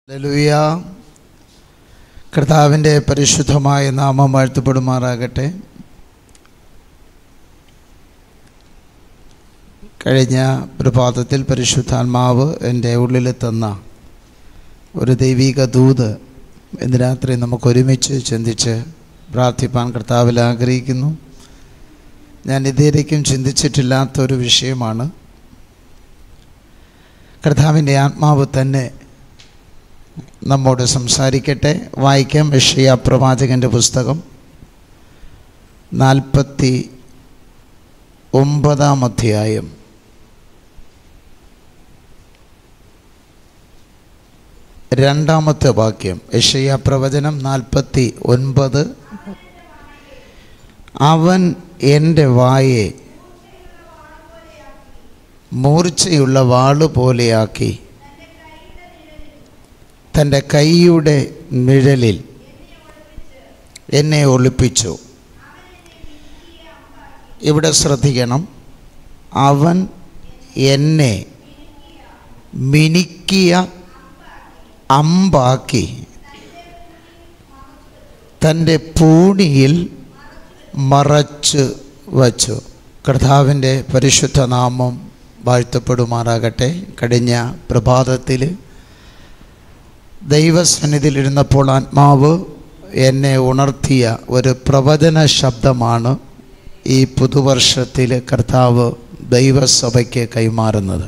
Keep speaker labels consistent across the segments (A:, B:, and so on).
A: hallelujah കർത്താവിൻ്റെ പരിശുദ്ധമായ നാമം വാഴ്ത്തപ്പെടുമാറാകട്ടെ കഴിഞ്ഞ പ്രഭാതത്തിൽ പരിശുദ്ധാത്മാവ് എൻ്റെ ഉള്ളിൽ തന്ന ഒരു ദൈവിക ദൂത് ഇന്ന് രാത്രി നമുക്ക് ഒരുമിച്ച് ചിന്തിച്ച് പ്രാർത്ഥിപ്പാൻ കർത്താവിൽ ആഗ്രഹിക്കുന്നു ഞാൻ ഇതുവരേക്കും ചിന്തിച്ചിട്ടില്ലാത്ത ഒരു വിഷയമാണ് കർത്താവിൻ്റെ ആത്മാവ് തന്നെ നമ്മോട് സംസാരിക്കട്ടെ വായിക്കാം യഷയ പ്രവാചകൻ്റെ പുസ്തകം നാൽപ്പത്തി ഒമ്പതാം അധ്യായം രണ്ടാമത്തെ വാക്യം യഷയ പ്രവചനം നാൽപ്പത്തി ഒൻപത് അവൻ എൻ്റെ വായെ മൂർച്ചയുള്ള വാള് പോലെയാക്കി തൻ്റെ കൈയുടെ നിഴലിൽ എന്നെ ഒളിപ്പിച്ചു ഇവിടെ ശ്രദ്ധിക്കണം അവൻ എന്നെ മിനുക്കിയ അമ്പാക്കി തൻ്റെ പൂണിയിൽ മറച്ച് വച്ചു കർത്താവിൻ്റെ പരിശുദ്ധ നാമം വാഴ്ത്തപ്പെടുമാറാകട്ടെ കഴിഞ്ഞ പ്രഭാതത്തിൽ ദൈവസന്നിധിയിലിരുന്നപ്പോൾ ആത്മാവ് എന്നെ ഉണർത്തിയ ഒരു പ്രവചന ശബ്ദമാണ് ഈ പുതുവർഷത്തിൽ കർത്താവ് ദൈവസഭയ്ക്ക് കൈമാറുന്നത്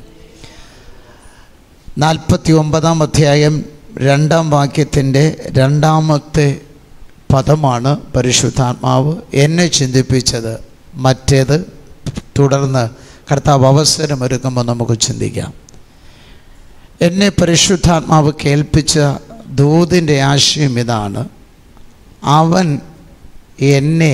A: നാൽപ്പത്തി ഒമ്പതാം അധ്യായം രണ്ടാം വാക്യത്തിൻ്റെ രണ്ടാമത്തെ പദമാണ് പരിശുദ്ധാത്മാവ് എന്നെ ചിന്തിപ്പിച്ചത് മറ്റേത് തുടർന്ന് കർത്താവ് അവസരമൊരുക്കുമ്പോൾ നമുക്ക് ചിന്തിക്കാം എന്നെ പരിശുദ്ധാത്മാവ് കേൾപ്പിച്ച ദൂതിൻ്റെ ആശയം ഇതാണ് അവൻ എന്നെ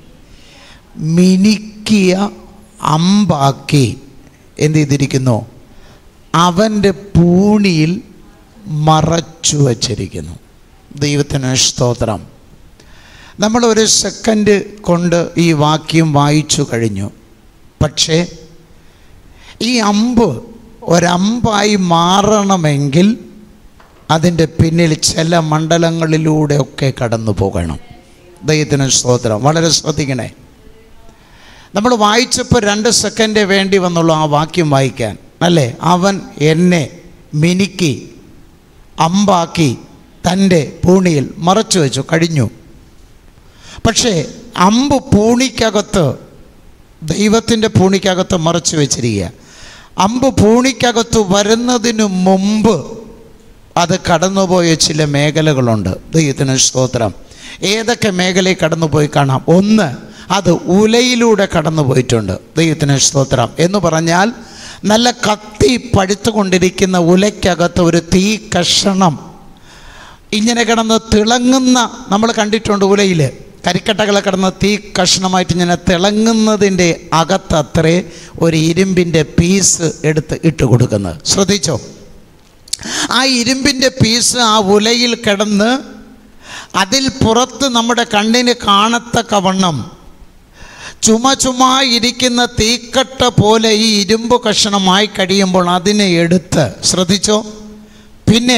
A: മിനുക്കിയ അമ്പാക്കി എന്ത് ചെയ്തിരിക്കുന്നു അവൻ്റെ പൂണിയിൽ മറച്ചു വച്ചിരിക്കുന്നു ദൈവത്തിന് സ്തോത്രം നമ്മൾ ഒരു സെക്കൻഡ് കൊണ്ട് ഈ വാക്യം വായിച്ചു കഴിഞ്ഞു പക്ഷേ ഈ അമ്പ് ഒരമ്പായി മാറണമെങ്കിൽ അതിൻ്റെ പിന്നിൽ ചില മണ്ഡലങ്ങളിലൂടെയൊക്കെ കടന്നു പോകണം ദൈവത്തിന് സ്തോത്രം വളരെ ശ്രദ്ധിക്കണേ നമ്മൾ വായിച്ചപ്പോൾ രണ്ട് സെക്കൻഡേ വേണ്ടി വന്നുള്ളൂ ആ വാക്യം വായിക്കാൻ അല്ലേ അവൻ എന്നെ മിനുക്കി അമ്പാക്കി തൻ്റെ പൂണിയിൽ മറച്ചു വെച്ചു കഴിഞ്ഞു പക്ഷേ അമ്പ് പൂണിക്കകത്ത് ദൈവത്തിൻ്റെ പൂണിക്കകത്ത് മറച്ചു വെച്ചിരിക്കുക അമ്പ് പൂണിക്കകത്ത് വരുന്നതിന് മുമ്പ് അത് കടന്നുപോയ ചില മേഖലകളുണ്ട് ദൈവത്തിന് സ്തോത്രം ഏതൊക്കെ മേഖലയിൽ കടന്നുപോയി കാണാം ഒന്ന് അത് ഉലയിലൂടെ കടന്നുപോയിട്ടുണ്ട് ദൈവത്തിന് സ്തോത്രം എന്ന് പറഞ്ഞാൽ നല്ല കത്തി പഴുത്തുകൊണ്ടിരിക്കുന്ന ഉലയ്ക്കകത്ത് ഒരു തീ കഷണം ഇങ്ങനെ കിടന്ന് തിളങ്ങുന്ന നമ്മൾ കണ്ടിട്ടുണ്ട് ഉലയിൽ കരിക്കട്ടകളെ കിടന്ന് തീ കഷ്ണമായിട്ട് ഇങ്ങനെ തിളങ്ങുന്നതിൻ്റെ അകത്തത്രേ ഒരു ഇരുമ്പിൻ്റെ പീസ് എടുത്ത് ഇട്ട് കൊടുക്കുന്നത് ശ്രദ്ധിച്ചോ ആ ഇരുമ്പിൻ്റെ പീസ് ആ ഉലയിൽ കിടന്ന് അതിൽ പുറത്ത് നമ്മുടെ കണ്ണിന് കാണത്തക്ക വണ്ണം ചുമ ചുമ ഇരിക്കുന്ന തീക്കട്ട പോലെ ഈ ഇരുമ്പ് കഷണമായി കഴിയുമ്പോൾ അതിനെ എടുത്ത് ശ്രദ്ധിച്ചോ പിന്നെ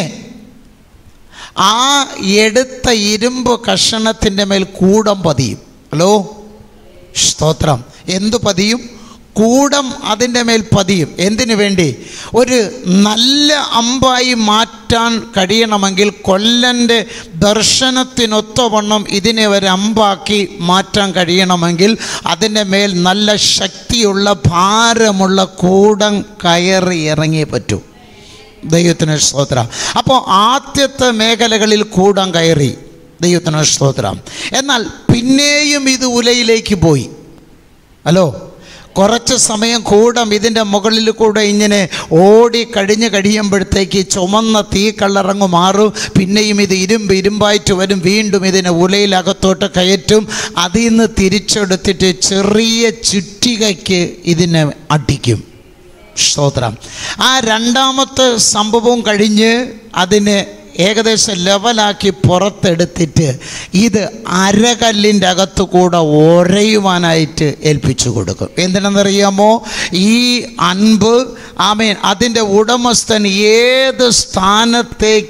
A: ആ എടുത്ത ഇരുമ്പ് കഷണത്തിൻ്റെ മേൽ കൂടം പതിയും ഹലോ സ്തോത്രം എന്തു പതിയും കൂടം അതിൻ്റെ മേൽ പതിയും എന്തിനു വേണ്ടി ഒരു നല്ല അമ്പായി മാറ്റാൻ കഴിയണമെങ്കിൽ കൊല്ലൻ്റെ ദർശനത്തിനൊത്തവണ്ണം ഇതിനെ ഒരു അമ്പാക്കി മാറ്റാൻ കഴിയണമെങ്കിൽ അതിൻ്റെ മേൽ നല്ല ശക്തിയുള്ള ഭാരമുള്ള കൂടം കയറി ഇറങ്ങിയേ പറ്റൂ ദൈവത്തിന് സ്തോത്രം അപ്പോൾ ആദ്യത്തെ മേഖലകളിൽ കൂടം കയറി ദൈവത്തിന് സ്തോത്രം എന്നാൽ പിന്നെയും ഇത് ഉലയിലേക്ക് പോയി ഹലോ കുറച്ച് സമയം കൂടം ഇതിൻ്റെ മുകളിൽ കൂടെ ഇങ്ങനെ ഓടി കഴിഞ്ഞ് കഴിയുമ്പോഴത്തേക്ക് ചുമന്ന തീ കള്ളറങ്ങ് മാറും പിന്നെയും ഇത് ഇരുമ്പ് ഇരുമ്പായിട്ട് വരും വീണ്ടും ഇതിനെ ഉലയിലകത്തോട്ട് കയറ്റും അതിൽ നിന്ന് തിരിച്ചെടുത്തിട്ട് ചെറിയ ചുറ്റികയ്ക്ക് ഇതിനെ അടിക്കും സ്തോത്രം ആ രണ്ടാമത്തെ സംഭവം കഴിഞ്ഞ് അതിനെ ഏകദേശം ലെവലാക്കി പുറത്തെടുത്തിട്ട് ഇത് അരകല്ലിൻ്റെ അകത്തു കൂടെ ഒരയുവാനായിട്ട് ഏൽപ്പിച്ചു കൊടുക്കും എന്തിനെന്നറിയാമോ ഈ അൻപ് ആമേൻ അതിൻ്റെ ഉടമസ്ഥൻ ഏത് സ്ഥാനത്തേക്ക്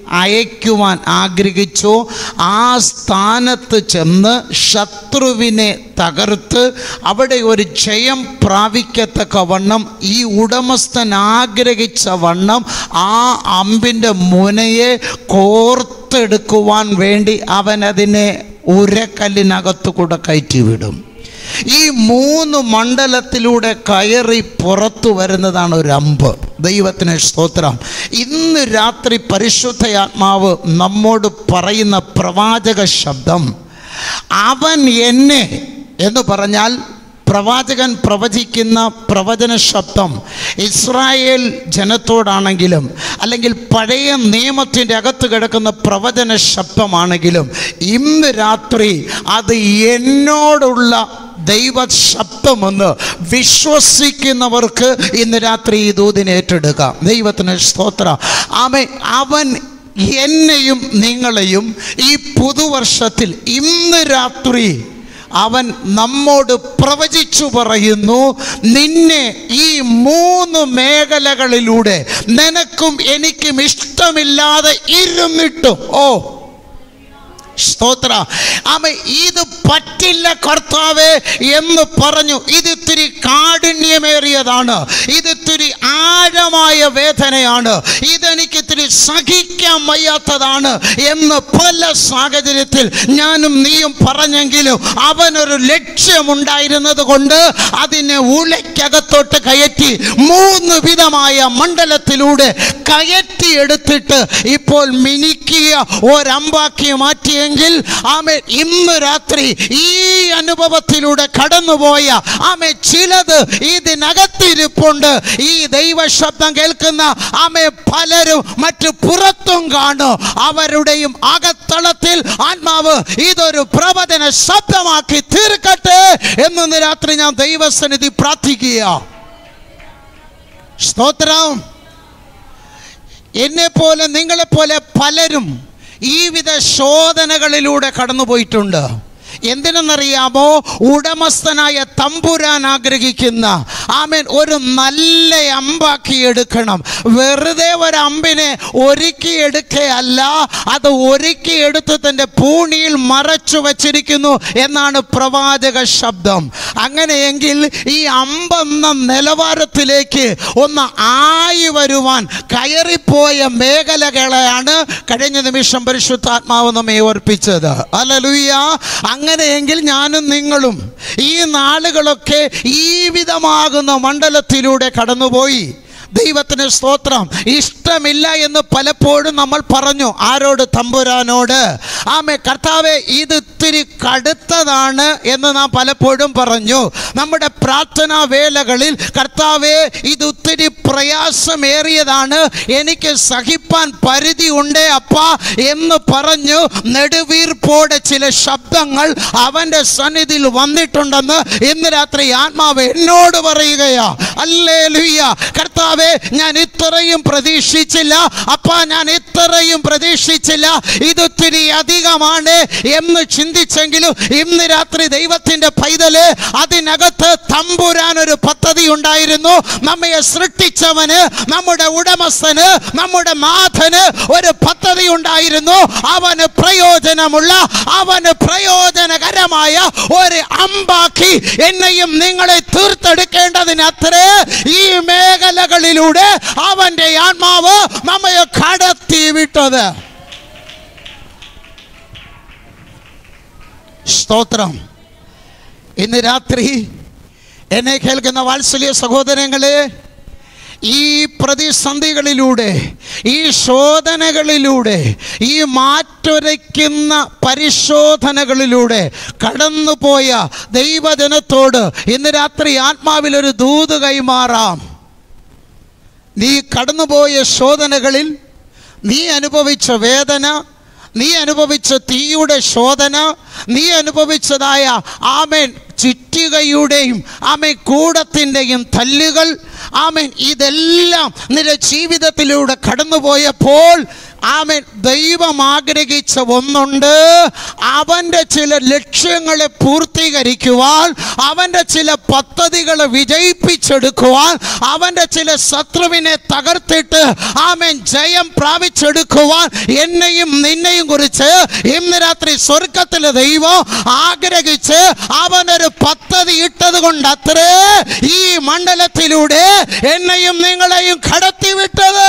A: അയക്കുവാൻ ആഗ്രഹിച്ചോ ആ സ്ഥാനത്ത് ചെന്ന് ശത്രുവിനെ തകർത്ത് അവിടെ ഒരു ജയം പ്രാപിക്കത്തക്ക വണ്ണം ഈ ഉടമസ്ഥൻ ആഗ്രഹിച്ച വണ്ണം ആ അമ്പിൻ്റെ മുനയെ കോർത്തെടുക്കുവാൻ വേണ്ടി അവനതിനെ ഉരക്കല്ലിനകത്തു കൂടെ കയറ്റി വിടും ഈ മൂന്ന് മണ്ഡലത്തിലൂടെ കയറി പുറത്തു വരുന്നതാണ് ഒരു അമ്പ് ദൈവത്തിന് സ്തോത്രം ഇന്ന് രാത്രി പരിശുദ്ധയാത്മാവ് നമ്മോട് പറയുന്ന പ്രവാചക ശബ്ദം അവൻ എന്നെ എന്ന് പറഞ്ഞാൽ പ്രവാചകൻ പ്രവചിക്കുന്ന പ്രവചന ശബ്ദം ഇസ്രായേൽ ജനത്തോടാണെങ്കിലും അല്ലെങ്കിൽ പഴയ നിയമത്തിൻ്റെ അകത്ത് കിടക്കുന്ന പ്രവചന ശബ്ദമാണെങ്കിലും ഇന്ന് രാത്രി അത് എന്നോടുള്ള ദൈവ ശബ്ദമെന്ന് വിശ്വസിക്കുന്നവർക്ക് ഇന്ന് രാത്രി ഈ ദൂതിനെ ഏറ്റെടുക്കാം ദൈവത്തിന് സ്തോത്ര ആമേ അവൻ എന്നെയും നിങ്ങളെയും ഈ പുതുവർഷത്തിൽ ഇന്ന് രാത്രി അവൻ നമ്മോട് പ്രവചിച്ചു പറയുന്നു നിന്നെ ഈ മൂന്ന് മേഖലകളിലൂടെ നിനക്കും എനിക്കും ഇഷ്ടമില്ലാതെ ഇരുന്നിട്ടും ഓ സ്തോത്ര ആമ ഇത് പറ്റില്ല കർത്താവേ എന്ന് പറഞ്ഞു ഇത് ഇത്തിരി കാഠിന്യമേറിയതാണ് ഇത് ഇത്തിരി ആഴമായ വേദനയാണ് ഇതെനിക്ക് ഇത്തിരി സഹിക്കാൻ വയ്യാത്തതാണ് എന്ന് പല സാഹചര്യത്തിൽ ഞാനും നീയും പറഞ്ഞെങ്കിലും അവനൊരു ലക്ഷ്യമുണ്ടായിരുന്നത് കൊണ്ട് അതിനെ ഉലയ്ക്കകത്തോട്ട് കയറ്റി മൂന്ന് വിധമായ മണ്ഡലത്തിലൂടെ കയറ്റി എടുത്തിട്ട് ഇപ്പോൾ മിനിക്കിയ ഒരമ്പാക്കി മാറ്റിയെങ്കിൽ ആമെ ഇന്ന് രാത്രി ഈ അനുഭവത്തിലൂടെ കടന്നുപോയ ആമെ ചിലത് ഇതിനകത്തിരിപ്പുണ്ട് ഈ ദൈവ ശബ്ദം കേൾക്കുന്ന ആമെ പലരും മറ്റു പുറത്തും കാണും അവരുടെയും അകത്തളത്തിൽ ആത്മാവ് ഇതൊരു പ്രവചന ശബ്ദമാക്കി തീർക്കട്ടെ എന്ന് രാത്രി ഞാൻ ദൈവസന്നിധി പ്രാർത്ഥിക്കുക സ്തോത്രം എന്നെ പോലെ നിങ്ങളെപ്പോലെ പലരും ഈ വിധ ശോധനകളിലൂടെ കടന്നുപോയിട്ടുണ്ട് എന്തിനെന്നറിയാമോ ഉടമസ്ഥനായ തമ്പുരാൻ ആഗ്രഹിക്കുന്ന ആമേൻ ഒരു നല്ല അമ്പാക്കി എടുക്കണം വെറുതെ ഒരു അമ്പിനെ ഒരുക്കിയെടുക്കുകയല്ല അത് ഒരുക്കിയെടുത്ത് തൻ്റെ പൂണിയിൽ മറച്ചു വച്ചിരിക്കുന്നു എന്നാണ് പ്രവാചക ശബ്ദം അങ്ങനെയെങ്കിൽ ഈ അമ്പെന്ന നിലവാരത്തിലേക്ക് ഒന്ന് ആയി വരുവാൻ കയറിപ്പോയ മേഖലകളെയാണ് കഴിഞ്ഞ നിമിഷം പരിശുദ്ധാത്മാവ് നമ്മെ ഓർപ്പിച്ചത് അല്ലലുയ്യ അങ്ങനെയെങ്കിൽ ഞാനും നിങ്ങളും ഈ നാളുകളൊക്കെ ഈ വിധമാകുന്ന മണ്ഡലത്തിലൂടെ കടന്നുപോയി ദൈവത്തിന് സ്തോത്രം ഇഷ്ടമില്ല എന്ന് പലപ്പോഴും നമ്മൾ പറഞ്ഞു ആരോട് തമ്പുരാനോട് ആമേ കർത്താവെ ഇത് ഇത്തിരി കടുത്തതാണ് എന്ന് നാം പലപ്പോഴും പറഞ്ഞു നമ്മുടെ പ്രാർത്ഥനാ വേളകളിൽ കർത്താവെ ഇത് ഒത്തിരി പ്രയാസമേറിയതാണ് എനിക്ക് സഹിപ്പാൻ പരിധി ഉണ്ടേ അപ്പ എന്ന് പറഞ്ഞു നെടുവീർപ്പോടെ ചില ശബ്ദങ്ങൾ അവൻ്റെ സന്നിധിയിൽ വന്നിട്ടുണ്ടെന്ന് ഇന്ന് രാത്രി ആത്മാവ് എന്നോട് പറയുകയാ അല്ലേ ലുയ്യ കർത്താവെ ഞാൻ ഇത്രയും പ്രതീക്ഷിച്ചില്ല അപ്പ ഞാൻ ഇത്രയും പ്രതീക്ഷിച്ചില്ല ഇതൊത്തിരി അധികമാണ് എന്ന് ചിന്തിച്ചെങ്കിലും ഇന്ന് രാത്രി ദൈവത്തിന്റെ പൈതല് അതിനകത്ത് തമ്പുരാൻ ഒരു പദ്ധതി ഉണ്ടായിരുന്നു നമ്മെ സൃഷ്ടിച്ചവന് നമ്മുടെ ഉടമസ്ഥന് നമ്മുടെ നാഥന് ഒരു പദ്ധതി ഉണ്ടായിരുന്നു അവന് പ്രയോജനമുള്ള അവന് പ്രയോജനകരമായ ഒരു അമ്പാക്കി എന്നെയും നിങ്ങളെ തീർത്തെടുക്കേണ്ടതിനത്രേ ഈ മേഖലകളിലൂടെ അവന്റെ ആത്മാവ് നമ്മെ കടത്തി വിട്ടത് സ്തോത്രം ഇന്ന് രാത്രി എന്നെ കേൾക്കുന്ന വാത്സല്യ സഹോദരങ്ങളെ ഈ പ്രതിസന്ധികളിലൂടെ ഈ ശോധനകളിലൂടെ ഈ മാറ്റുരയ്ക്കുന്ന പരിശോധനകളിലൂടെ കടന്നുപോയ ദൈവജനത്തോട് ഇന്ന് രാത്രി ആത്മാവിലൊരു ദൂത് കൈമാറാം നീ കടന്നുപോയ ശോധനകളിൽ നീ അനുഭവിച്ച വേദന നീ അനുഭവിച്ച തീയുടെ ശോധന നീ അനുഭവിച്ചതായ ആമേൻ ചുറ്റികയുടെയും ആമേൻ കൂടത്തിൻ്റെയും തല്ലുകൾ ആമേൻ ഇതെല്ലാം നിന്റെ ജീവിതത്തിലൂടെ കടന്നുപോയപ്പോൾ ആമേൻ ദൈവം ആഗ്രഹിച്ച ഒന്നുണ്ട് അവൻ്റെ ചില ലക്ഷ്യങ്ങളെ പൂർത്തീകരിക്കുവാൻ അവൻ്റെ ചില പദ്ധതികൾ വിജയിപ്പിച്ചെടുക്കുവാൻ അവൻ്റെ ചില ശത്രുവിനെ തകർത്തിട്ട് ആമേൻ ജയം പ്രാപിച്ചെടുക്കുവാൻ എന്നെയും നിന്നെയും കുറിച്ച് ഇന്ന് രാത്രി സ്വർഗത്തിലെ ദൈവം ആഗ്രഹിച്ച് അവനൊരു പദ്ധതി ഇട്ടത് കൊണ്ട് അത്രേ ഈ മണ്ഡലത്തിലൂടെ എന്നെയും നിങ്ങളെയും കടത്തിവിട്ടത്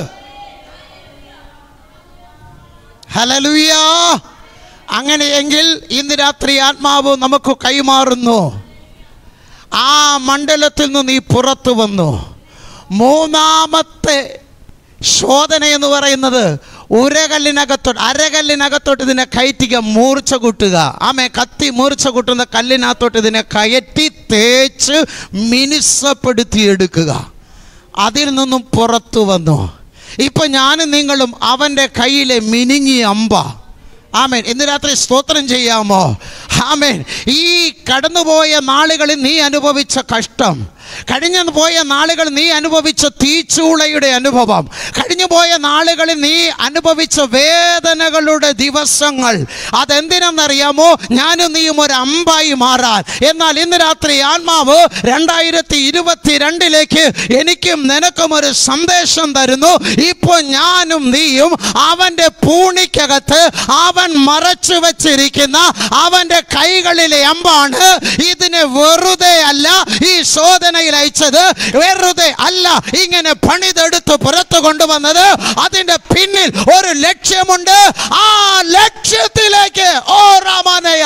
A: ഹലലുയ അങ്ങനെയെങ്കിൽ ഇന്ന് രാത്രി ആത്മാവ് നമുക്ക് കൈമാറുന്നു ആ മണ്ഡലത്തിൽ നിന്ന് നീ പുറത്തു വന്നു മൂന്നാമത്തെ ശോധന എന്ന് പറയുന്നത് ഉരകല്ലിനകത്തോട്ട് അരകല്ലിനകത്തോട്ട് ഇതിനെ കയറ്റിക മൂർച്ച കൂട്ടുക ആമേ കത്തി മൂർച്ച കൂട്ടുന്ന കല്ലിനകത്തോട്ട് ഇതിനെ കയറ്റി തേച്ച് മിനുസപ്പെടുത്തി എടുക്കുക അതിൽ നിന്നും പുറത്തു വന്നു ഇപ്പൊ ഞാനും നിങ്ങളും അവൻ്റെ കയ്യിലെ മിനുങ്ങി അമ്പ ആമേൻ ഇന്ന് രാത്രി സ്തോത്രം ചെയ്യാമോ ആമേൻ ഈ കടന്നുപോയ നാളുകളിൽ നീ അനുഭവിച്ച കഷ്ടം കഴിഞ്ഞു പോയ നാളുകൾ നീ അനുഭവിച്ച തീച്ചൂളയുടെ അനുഭവം കഴിഞ്ഞു പോയ നാളുകളിൽ നീ അനുഭവിച്ച വേദനകളുടെ ദിവസങ്ങൾ അതെന്തിനെന്നറിയാമോ ഞാനും നീയും ഒരു അമ്പായി മാറാൻ എന്നാൽ ഇന്ന് രാത്രി ആത്മാവ് രണ്ടായിരത്തി ഇരുപത്തി രണ്ടിലേക്ക് എനിക്കും നിനക്കും ഒരു സന്ദേശം തരുന്നു ഇപ്പോൾ ഞാനും നീയും അവൻ്റെ പൂണിക്കകത്ത് അവൻ മറച്ചു വച്ചിരിക്കുന്ന അവൻ്റെ കൈകളിലെ അമ്പാണ് ഇതിനെ വെറുതെ അല്ല ഈ ശോധനയിൽ അയച്ചത് വെറുതെ അല്ല ഇങ്ങനെ പണിതെടുത്ത് പുറത്തു കൊണ്ടുവന്നത് അതിൻ്റെ പിന്നിൽ ഒരു ലക്ഷ്യമുണ്ട് ആ ലക്ഷ്യത്തിലേക്ക് ഓ രാമാനയ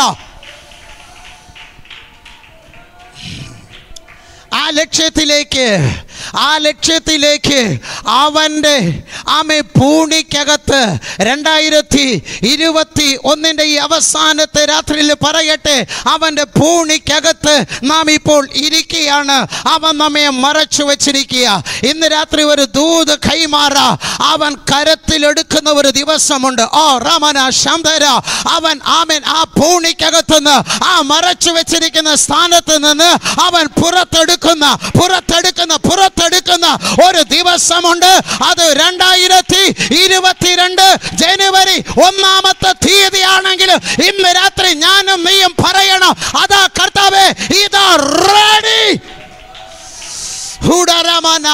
A: ആ ലക്ഷ്യത്തിലേക്ക് ആ ലക്ഷ്യത്തിലേക്ക് അവൻ്റെ ആമെ പൂണിക്കകത്ത് രണ്ടായിരത്തി ഇരുപത്തി ഒന്നിൻ്റെ ഈ അവസാനത്തെ രാത്രിയിൽ പറയട്ടെ അവൻ്റെ പൂണിക്കകത്ത് നാം ഇപ്പോൾ ഇരിക്കുകയാണ് അവൻ നമ്മെ മറച്ചു വച്ചിരിക്കുക ഇന്ന് രാത്രി ഒരു ദൂത് കൈമാറ അവൻ കരത്തിലെടുക്കുന്ന ഒരു ദിവസമുണ്ട് ഓ റമന ശാന്തര അവൻ ആമൻ ആ പൂണിക്കകത്തുനിന്ന് ആ മറച്ചു വെച്ചിരിക്കുന്ന സ്ഥാനത്ത് നിന്ന് അവൻ പുറത്തെടുക്കുന്ന പുറത്തെടുക്കുന്ന പുറത്തെടുക്കുന്ന ഒരു ദിവസമുണ്ട് അത് രണ്ടായിരത്തി ഇരുപത്തിരണ്ട് ജനുവരി ഒന്നാമത്തെ തീയതിയാണെങ്കിൽ ഇന്ന് രാത്രി ഞാനും നീയും പറയണം അതാ കർത്താവേ ഇതാ റെഡി ഹൂഡറമന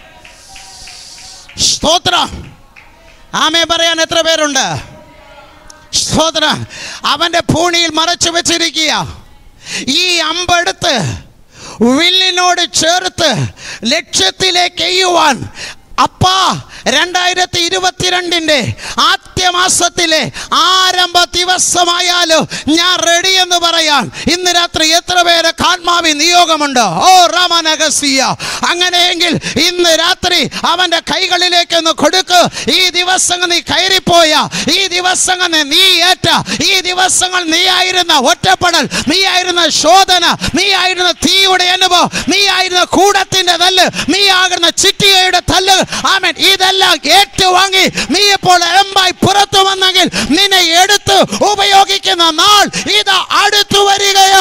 A: സ്തോത്രം ആമേ പറയാൻ എത്ര പേരുണ്ട് സ്തോത്രം അവൻ്റെ പൂണിയിൽ മറച്ചു വെച്ചിരിക്കുക ഈ അമ്പെടുത്ത് വില്ലിനോട് ചേർത്ത് ലക്ഷ്യത്തിലേക്ക് എയ്യുവാൻ അപ്പാ രണ്ടായിരത്തി ഇരുപത്തിരണ്ടിൻ്റെ ആദ്യ മാസത്തിലെ ആരംഭ ദിവസമായാലും ഞാൻ റെഡി എന്ന് പറയാൻ ഇന്ന് രാത്രി എത്ര പേരെ കാത്മാവി നിയോഗമുണ്ട് ഓ രാമനഗസിയ അങ്ങനെയെങ്കിൽ ഇന്ന് രാത്രി അവൻ്റെ കൈകളിലേക്ക് ഒന്ന് കൊടുക്ക് ഈ ദിവസങ്ങൾ നീ കയറിപ്പോയ ഈ ദിവസങ്ങൾ നീ ഏറ്റ ഈ ദിവസങ്ങൾ നീ ആയിരുന്ന ഒറ്റപ്പെടൽ നീ ആയിരുന്ന ശോധന നീ ആയിരുന്ന തീയുടെ അനുഭവം നീ ആയിരുന്ന കൂടത്തിന്റെ തല്ല് നീ ആകുന്ന ചിറ്റികയുടെ തല്ല് ആമൻ ഇതെല്ലാം ഏറ്റുവാങ്ങി നീ ഇപ്പോൾ എമ്പായി പുറത്തു വന്നെങ്കിൽ നിന്നെ എടുത്ത് ഉപയോഗിക്കുന്ന നാൾ ഇത് അടുത്തു വരികയോ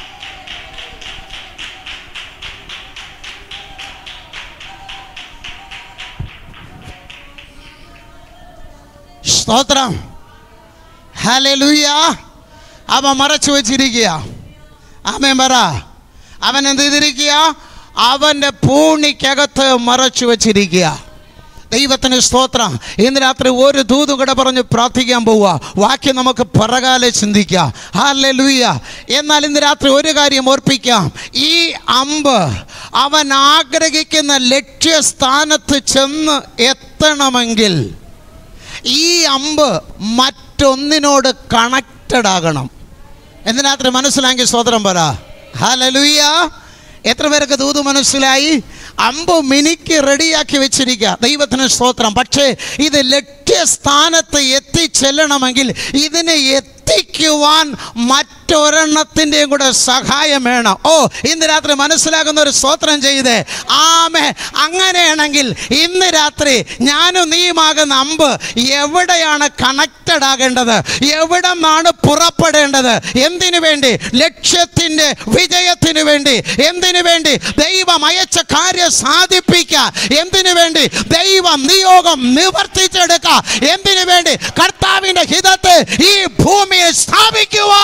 A: സ്തോത്രം ഹല്ലേലൂയ അവൻ മറച്ചു വെച്ചിരിക്കുക ആമേൻ പറ അവൻ എന്ത് ചെയ്തിരിക്കുക അവൻ്റെ പൂണിക്കകത്ത് മറച്ചു വെച്ചിരിക്കുക ദൈവത്തിന് സ്തോത്രം ഇന്ന് രാത്രി ഒരു ദൂത് കൂടെ പറഞ്ഞ് പ്രാർത്ഥിക്കാൻ പോവുക വാക്യം നമുക്ക് പിറകാലെ ചിന്തിക്കാം ഹാലെ ലൂയ എന്നാൽ ഇന്ന് രാത്രി ഒരു കാര്യം ഓർപ്പിക്കാം ഈ അമ്പ് അവൻ ആഗ്രഹിക്കുന്ന ലക്ഷ്യസ്ഥാനത്ത് ചെന്ന് എത്തണമെങ്കിൽ ഈ അമ്പ് മറ്റൊന്നിനോട് കണക്റ്റഡ് ആകണം എന്ന് രാത്രി മനസ്സിലാക്കി സ്വതന്ത്രം പറ ഹലലുയ്യ എത്ര പേർക്ക് ദൂത് മനസ്സിലായി അമ്പ് മിനിക്ക് റെഡിയാക്കി വെച്ചിരിക്കുക ദൈവത്തിന് സ്തോത്രം പക്ഷേ ഇത് ലക്ഷ്യസ്ഥാനത്ത് എത്തിച്ചെല്ലണമെങ്കിൽ ഇതിനെ എത്തി എത്തിക്കുവാൻ മറ്റൊരെണ്ണത്തിൻ്റെയും കൂടെ സഹായം വേണം ഓ ഇന്ന് രാത്രി മനസ്സിലാകുന്ന ഒരു സ്തോത്രം ചെയ്തേ ആമേ അങ്ങനെയാണെങ്കിൽ ഇന്ന് രാത്രി ഞാനും നീയുമാകുന്ന അമ്പ് എവിടെയാണ് കണക്റ്റഡ് ആകേണ്ടത് എവിടെ നിന്നാണ് പുറപ്പെടേണ്ടത് എന്തിനു വേണ്ടി ലക്ഷ്യത്തിൻ്റെ വിജയത്തിന് വേണ്ടി എന്തിനു വേണ്ടി ദൈവം അയച്ച കാര്യം സാധിപ്പിക്കുക എന്തിനു വേണ്ടി ദൈവം നിയോഗം നിവർത്തിച്ചെടുക്കുക എന്തിനു വേണ്ടി കർത്താവിൻ്റെ ഹിതത്തെ ഈ ഭൂമിയിൽ സ്ഥാപിക്കുക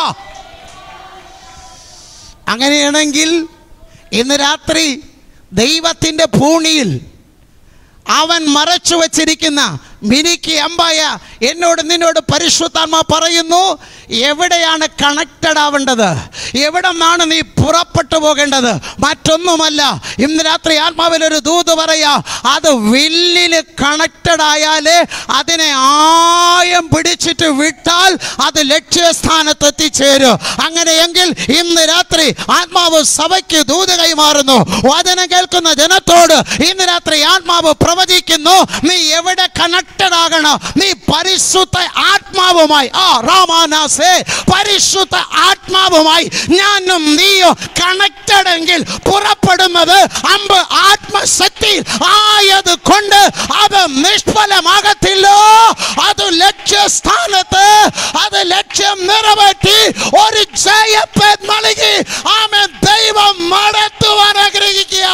A: അങ്ങനെയാണെങ്കിൽ ഇന്ന് രാത്രി ദൈവത്തിൻ്റെ ഭൂണിയിൽ അവൻ മറച്ചു വച്ചിരിക്കുന്ന മിനിക്ക് അമ്പായ എന്നോട് നിന്നോട് പരിശുദ്ധാത്മ പറയുന്നു എവിടെയാണ് കണക്റ്റഡ് ആവേണ്ടത് എവിടെ നിന്നാണ് നീ പുറപ്പെട്ടു പോകേണ്ടത് മറ്റൊന്നുമല്ല ഇന്ന് രാത്രി ആത്മാവിൽ ഒരു ദൂത് പറയാ അത് വില്ലിൽ കണക്റ്റഡ് ആയാലേ അതിനെ ആയം പിടിച്ചിട്ട് വിട്ടാൽ അത് ലക്ഷ്യസ്ഥാനത്ത് എത്തിച്ചേരും അങ്ങനെയെങ്കിൽ ഇന്ന് രാത്രി ആത്മാവ് സഭയ്ക്ക് ദൂത് കൈമാറുന്നു വചനം കേൾക്കുന്ന ജനത്തോട് ഇന്ന് രാത്രി ആത്മാവ് പ്രവചിക്കുന്നു നീ എവിടെ കണക്റ്റഡ് ആകണം നീ പരിശുദ്ധ ആത്മാവുമായി ആ രാമാനാസേ പരിശുദ്ധ ആത്മാവുമായി ഞാനും നീയോ കണക്റ്റഡ് എങ്കിൽ പുറപ്പെടുന്നത് അമ്പ് ആത്മശക്തി ആയത് കൊണ്ട് അത് നിഷ്ഫലമാകത്തില്ലോ അത് ലക്ഷ്യസ്ഥാനത്ത് അത് ലക്ഷ്യം നിറവേറ്റി ഒരു ജയത്തെ നൽകി ആമെ ദൈവം നടത്തുവാൻ ആഗ്രഹിക്കുക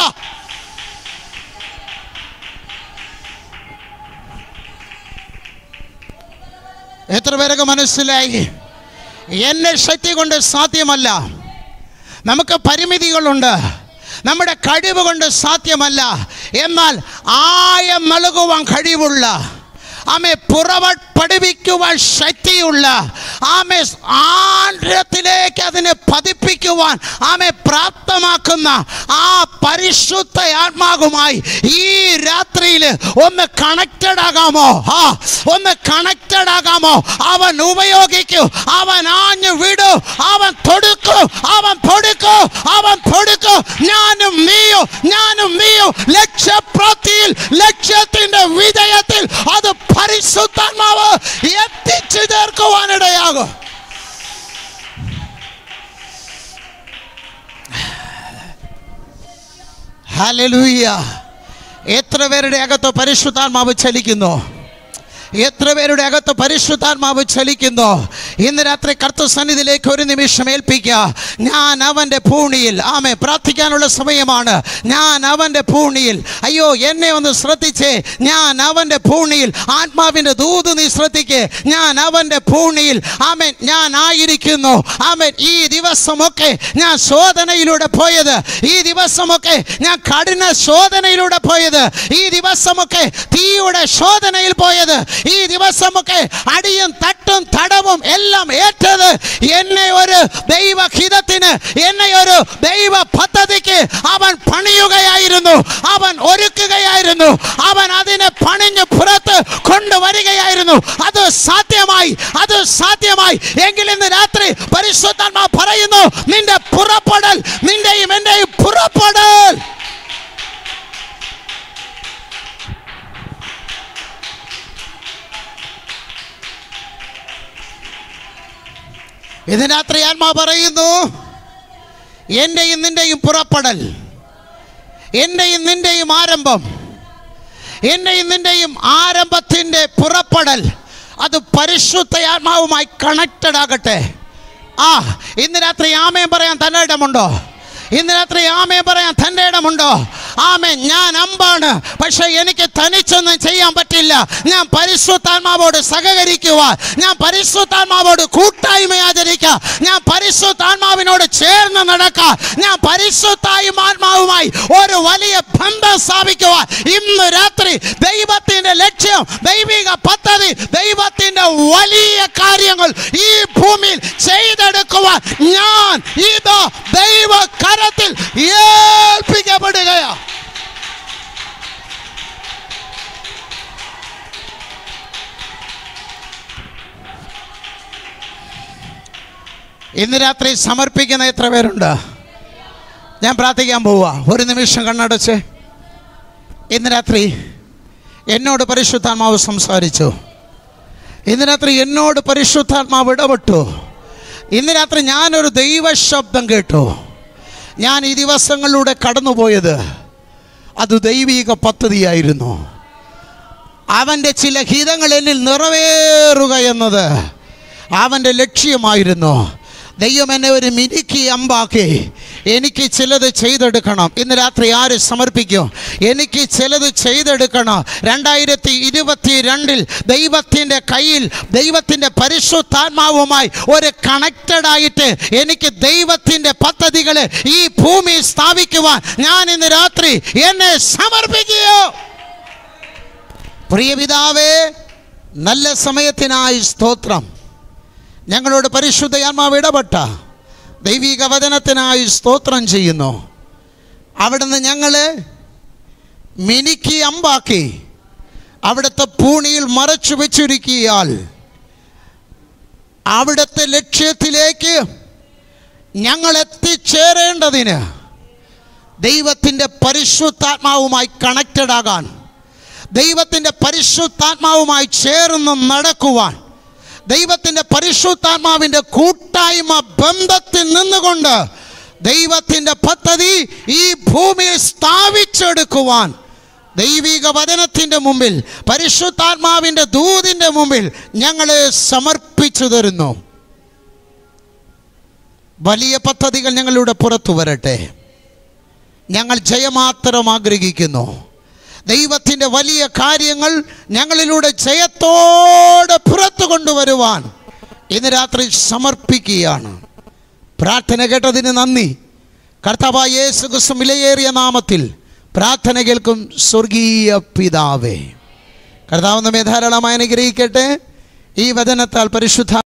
A: എത്ര പേരൊക്കെ മനസ്സിലായി എന്നെ ശക്തി കൊണ്ട് സാധ്യമല്ല നമുക്ക് പരിമിതികളുണ്ട് നമ്മുടെ കഴിവ് കൊണ്ട് സാധ്യമല്ല എന്നാൽ ആയം നൽകുവാൻ കഴിവുള്ള ആമെ പുറവ പഠിപ്പിക്കുവാൻ ശക്തിയുള്ള ആമെ ആഴത്തിലേക്ക് അതിനെ പതിപ്പിക്കുവാൻ ആമെ പ്രാപ്തമാക്കുന്ന ആ പരിശുദ്ധ ആത്മാവുമായി ഈ രാത്രിയിൽ ഒന്ന് കണക്റ്റഡ് ആകാമോ ആ ഒന്ന് കണക്റ്റഡ് ആകാമോ അവൻ ഉപയോഗിക്കൂ അവൻ ആഞ്ഞു വിടൂ അവൻ തൊടുക്കൂ അവൻ തൊടുക്കൂ അവൻ തൊടുക്കൂ ഞാനും നീയോ ഞാനും നീയോ ലക്ഷ്യപ്രാപ്തിയിൽ ലക്ഷ്യത്തിന്റെ വിജയത്തിൽ അത് പരിശുദ്ധാത്മാവ് എത്തിച്ചു ചേർക്കുവാനിടയാകും ഹല്ലേലൂയ എത്ര പേരുടെ അകത്ത് പരിശുദ്ധാത്മാവ് ചലിക്കുന്നു എത്ര പേരുടെ അകത്ത് പരിശുദ്ധാത്മാവ് ചലിക്കുന്നു ഇന്ന് രാത്രി കർത്ത സന്നിധിയിലേക്ക് ഒരു നിമിഷം ഏൽപ്പിക്കുക ഞാൻ അവൻ്റെ ഭൂണിയിൽ ആമെ പ്രാർത്ഥിക്കാനുള്ള സമയമാണ് ഞാൻ അവൻ്റെ ഭൂണിയിൽ അയ്യോ എന്നെ ഒന്ന് ശ്രദ്ധിച്ചേ ഞാൻ അവൻ്റെ ഭൂണിയിൽ ആത്മാവിൻ്റെ ദൂത് നീ ശ്രദ്ധിക്കേ ഞാൻ അവൻ്റെ ഭൂണിയിൽ ആമൻ ഞാൻ ആയിരിക്കുന്നു ആമൻ ഈ ദിവസമൊക്കെ ഞാൻ ശോധനയിലൂടെ പോയത് ഈ ദിവസമൊക്കെ ഞാൻ കഠിന ശോധനയിലൂടെ പോയത് ഈ ദിവസമൊക്കെ തീയുടെ ശോധനയിൽ പോയത് ഈ ദിവസമൊക്കെ അടിയും തട്ടും തടവും എല്ലാം ഏറ്റത് എന്നെ ഒരു ദൈവഹിതത്തിന് എന്നെ ഒരു ദൈവ പദ്ധതിക്ക് അവൻ പണിയുകയായിരുന്നു അവൻ ഒരുക്കുകയായിരുന്നു അവൻ അതിനെ പണിഞ്ഞ് പുറത്ത് കൊണ്ടുവരികയായിരുന്നു അത് സാധ്യമായി അത് സാധ്യമായി എങ്കിൽ ഇന്ന് രാത്രി പരിശുദ്ധാത്മാ പറയുന്നു നിന്റെ പുറപ്പെടൽ നിന്റെയും എന്റെയും പുറപ്പെടൽ ഇന്ന് രാത്രി ആത്മാ പറയുന്നു എൻ്റെയും നിൻ്റെയും പുറപ്പെടൽ എൻ്റെയും നിൻ്റെയും ആരംഭം എൻ്റെയും നിൻ്റെയും ആരംഭത്തിൻ്റെ പുറപ്പെടൽ അത് പരിശുദ്ധ ആത്മാവുമായി കണക്റ്റഡ് ആകട്ടെ ആ ഇന്ന് രാത്രി ആമയം പറയാൻ തന്നെ ഇടമുണ്ടോ ഇന്ന് രാത്രി ആമയം പറയാൻ തൻ്റെ ഇടമുണ്ടോ ആമേ ഞാൻ അമ്പാണ് പക്ഷെ എനിക്ക് തനിച്ചൊന്നും ചെയ്യാൻ പറ്റില്ല ഞാൻ പരിശുദ്ധാത്മാവോട് സഹകരിക്കുവാൻ ഞാൻ പരിശുദ്ധാത്മാവോട് കൂട്ടായ്മ ആചരിക്കുക ഞാൻ പരിശുദ്ധാത്മാവിനോട് ചേർന്ന് നടക്കുക ഞാൻ പരിശുദ്ധാത്മാവുമായി ഒരു വലിയ ബന്ധം സ്ഥാപിക്കുവാൻ ഇന്ന് രാത്രി ദൈവത്തിന്റെ ലക്ഷ്യം ദൈവിക പദ്ധതി ദൈവത്തിന്റെ വലിയ കാര്യങ്ങൾ ഈ ഭൂമിയിൽ ചെയ്തെടുക്കുവാൻ ഞാൻ ഇത് ദൈവ കരത്തിൽ ഏൽപ്പിക്കപ്പെടുകയാ ഇന്ന് രാത്രി സമർപ്പിക്കുന്ന എത്ര പേരുണ്ട് ഞാൻ പ്രാർത്ഥിക്കാൻ പോവുക ഒരു നിമിഷം കണ്ണടച്ച് ഇന്ന് രാത്രി എന്നോട് പരിശുദ്ധാത്മാവ് സംസാരിച്ചു ഇന്ന് രാത്രി എന്നോട് പരിശുദ്ധാത്മാവ് ഇടപെട്ടു ഇന്ന് രാത്രി ഞാനൊരു ദൈവശബ്ദം കേട്ടു ഞാൻ ഈ ദിവസങ്ങളിലൂടെ കടന്നുപോയത് അത് ദൈവിക പദ്ധതിയായിരുന്നു അവൻ്റെ ചില ഹിതങ്ങൾ എന്നിൽ നിറവേറുക എന്നത് അവൻ്റെ ലക്ഷ്യമായിരുന്നു ദൈവം എന്നെ ഒരു മിനുക്കി അമ്പാക്കി എനിക്ക് ചിലത് ചെയ്തെടുക്കണം ഇന്ന് രാത്രി ആര് സമർപ്പിക്കും എനിക്ക് ചിലത് ചെയ്തെടുക്കണം രണ്ടായിരത്തി ഇരുപത്തി രണ്ടിൽ ദൈവത്തിൻ്റെ കയ്യിൽ ദൈവത്തിൻ്റെ പരിശുദ്ധാത്മാവുമായി ഒരു കണക്റ്റഡ് ആയിട്ട് എനിക്ക് ദൈവത്തിൻ്റെ പദ്ധതികൾ ഈ ഭൂമി സ്ഥാപിക്കുവാൻ ഞാൻ ഇന്ന് രാത്രി എന്നെ സമർപ്പിക്കുകയോ പ്രിയ പിതാവേ നല്ല സമയത്തിനായി സ്തോത്രം ഞങ്ങളോട് പരിശുദ്ധ ആത്മാവ് ഇടപെട്ട ദൈവിക വചനത്തിനായി സ്തോത്രം ചെയ്യുന്നു അവിടുന്ന് ഞങ്ങൾ മിനുക്കി അമ്പാക്കി അവിടുത്തെ പൂണിയിൽ മറച്ചു വെച്ചിരിക്കിയാൽ അവിടുത്തെ ലക്ഷ്യത്തിലേക്ക് ഞങ്ങൾ എത്തിച്ചേരേണ്ടതിന് ദൈവത്തിൻ്റെ പരിശുദ്ധാത്മാവുമായി കണക്റ്റഡ് ആകാൻ ദൈവത്തിൻ്റെ പരിശുദ്ധാത്മാവുമായി ചേർന്ന് നടക്കുവാൻ ദൈവത്തിൻ്റെ പരിശുദ്ധാത്മാവിൻ്റെ കൂട്ടായ്മ ബന്ധത്തിൽ നിന്നുകൊണ്ട് ദൈവത്തിൻ്റെ പദ്ധതി ഈ ഭൂമിയിൽ സ്ഥാപിച്ചെടുക്കുവാൻ ദൈവിക വചനത്തിൻ്റെ മുമ്പിൽ പരിശുദ്ധാത്മാവിൻ്റെ ദൂതിൻ്റെ മുമ്പിൽ ഞങ്ങളെ സമർപ്പിച്ചു തരുന്നു വലിയ പദ്ധതികൾ ഞങ്ങളുടെ പുറത്തു വരട്ടെ ഞങ്ങൾ ജയമാത്രം ആഗ്രഹിക്കുന്നു ദൈവത്തിൻ്റെ വലിയ കാര്യങ്ങൾ ഞങ്ങളിലൂടെ ജയത്തോടെ പുറത്തു കൊണ്ടുവരുവാൻ ഇന്ന് രാത്രി സമർപ്പിക്കുകയാണ് പ്രാർത്ഥന കേട്ടതിന് നന്ദി കർത്താവായ യേശു ക്രിസ്തു വിലയേറിയ നാമത്തിൽ പ്രാർത്ഥന കേൾക്കും സ്വർഗീയ പിതാവേ കർത്താവ് നമ്മെ ധാരാളമായി അനുഗ്രഹിക്കട്ടെ ഈ വചനത്താൽ പരിശുദ്ധ